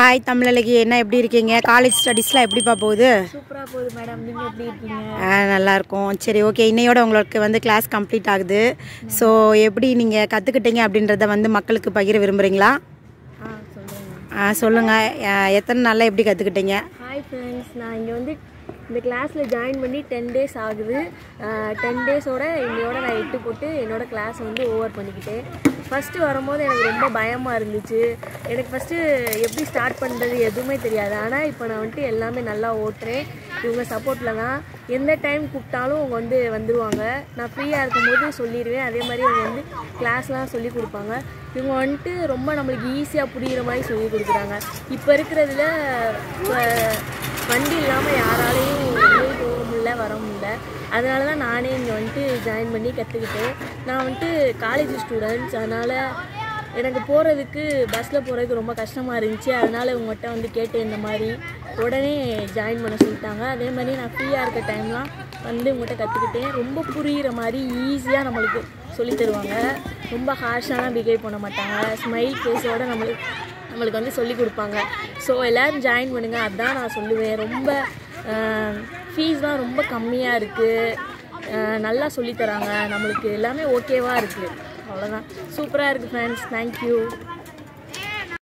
hi தமிழழகி என்ன எப்படி இருக்கீங்க காலேஜ் ஸ்டடீஸ்லாம் எப்படிப்பா போகுது சூப்பராக போகுது மேடம் நீங்கள் எப்படி இருக்கீங்க ஆ, நல்லா இருக்கும் சரி ஓகே இன்னையோட உங்களுக்கு வந்து கிளாஸ் கம்ப்ளீட் ஆகுது ஸோ எப்படி நீங்கள் கற்றுக்கிட்டீங்க அப்படின்றத வந்து மக்களுக்கு பகிர விரும்புகிறீங்களா ஆ சொல்லுங்கள் ஆ, சொல்லுங்க ஆ, எத்தனை நாளில் எப்படி கற்றுக்கிட்டீங்க ஹாய் ஃப்ரெண்ட்ஸ் நான் இங்கே வந்து இந்த கிளாஸில் ஜாயின் பண்ணி டென் டேஸ் ஆகுது டென் டேஸோட இன்னையோட நான் எட்டு போட்டு என்னோட கிளாஸ் வந்து ஓவர் பண்ணிக்கிட்டேன் ஃபஸ்ட்டு வரும்போது எனக்கு ரொம்ப பயமாக இருந்துச்சு எனக்கு ஃபஸ்ட்டு எப்படி ஸ்டார்ட் பண்ணுறது எதுவுமே தெரியாது ஆனால் இப்போ நான் வந்துட்டு எல்லாமே நல்லா ஓட்டுறேன் இவங்க சப்போர்ட்டில் தான் எந்த டைம் கூப்பிட்டாலும் அவங்க வந்து வந்துடுவாங்க நான் ஃப்ரீயாக இருக்கும்போது சொல்லிடுவேன் அதே மாதிரி அவங்க வந்து கிளாஸ்லாம் சொல்லி கொடுப்பாங்க இவங்க வந்துட்டு ரொம்ப நம்மளுக்கு ஈஸியாக புரிகிற மாதிரி சொல்லி கொடுக்குறாங்க இப்போ இருக்கிறதுல அஹ், வண்டி இல்லாமல் யாராலையும் வெளியே போக முடியல வர முடியல அதனால தான் நானே இங்கே வந்துட்டு ஜாயின் பண்ணி கற்றுக்கிட்டேன் நான் வந்துட்டு காலேஜ் ஸ்டூடெண்ட்ஸ் அதனால் எனக்கு போகிறதுக்கு பஸ்ஸில் போகிறதுக்கு ரொம்ப கஷ்டமாக இருந்துச்சு அதனால் இவங்ககிட்ட வந்து கேட்டு இந்த மாதிரி உடனே ஜாயின் பண்ண சொல்லிட்டாங்க அதே மாதிரி நான் ஃப்ரீயாக இருக்க டைம்லாம் வந்து உங்கள்கிட்ட கற்றுக்கிட்டேன் ரொம்ப புரிகிற மாதிரி ஈஸியாக நம்மளுக்கு சொல்லித் தருவாங்க ரொம்ப ஹார்ஷாலாம் பிஹேவ் பண்ண மாட்டாங்க ஸ்மைல் ஃபேஸோட நம்மளுக்கு நம்மளுக்கு வந்து சொல்லி கொடுப்பாங்க ஸோ எல்லோரும் ஜாயின் பண்ணுங்கள் அதுதான் நான் சொல்லுவேன் ரொம்ப ஃபீஸ்லாம் ரொம்ப கம்மியாக இருக்குது நல்லா சொல்லித் தராங்க நம்மளுக்கு எல்லாமே ஓகேவாக இருக்குது அவ்வளோதான் சூப்பராக இருக்குது ஃப்ரெண்ட்ஸ் தேங்க்யூ